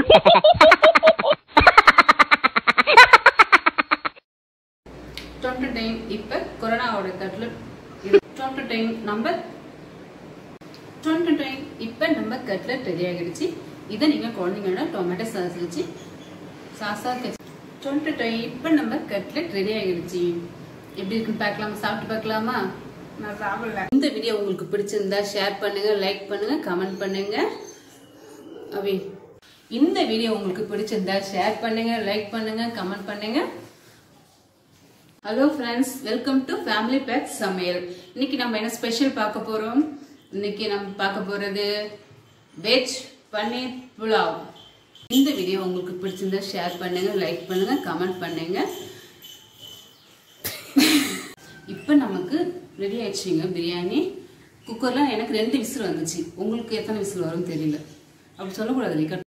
twenty time இப்போ கொரோனாவோட cutlet twenty time number twenty time இப்போ நம்ம கட்லட் ரெடி ஆகிடுச்சு இதை நீங்கள் குழந்தைங்களோட டொமேட்டோ சாஸ் வச்சு சாஸா டுவெண்ட்டி டைம் இப்போ நம்ம கட்லட் ரெடி ஆகிடுச்சு எப்படி இருக்குன்னு பார்க்கலாமா சாப்பிட்டு பார்க்கலாமா நான் சாப்பிடல இந்த வீடியோ உங்களுக்கு பிடிச்சிருந்தா ஷேர் பண்ணுங்க லைக் பண்ணுங்க கமெண்ட் பண்ணுங்க அவி இந்த வீடியோ உங்களுக்கு பிடிச்சிருந்தா ஷேர் பண்ணுங்க லைக் பண்ணுங்க கமெண்ட் பண்ணுங்க hello friends welcome to family pack சமையல் இன்னைக்கு நம்ம என்ன ஸ்பெஷல் பார்க்க போறோம் இன்னைக்கு நம்ம பார்க்க போறது வெஜ் பன்னீர் புலாவ் இந்த வீடியோ உங்களுக்கு பிடிச்சிருந்தா ஷேர் பண்ணுங்க லைக் பண்ணுங்க கமெண்ட் பண்ணுங்க இப்போ நமக்கு ரெடி ஆயிடுச்சுங்க பிரியாணி குக்கர்லாம் எனக்கு ரெண்டு விசில் வந்துச்சு உங்களுக்கு எத்தனை விசில் வரும்னு தெரியல அப்படி சொல்லக்கூடாது இல்லையா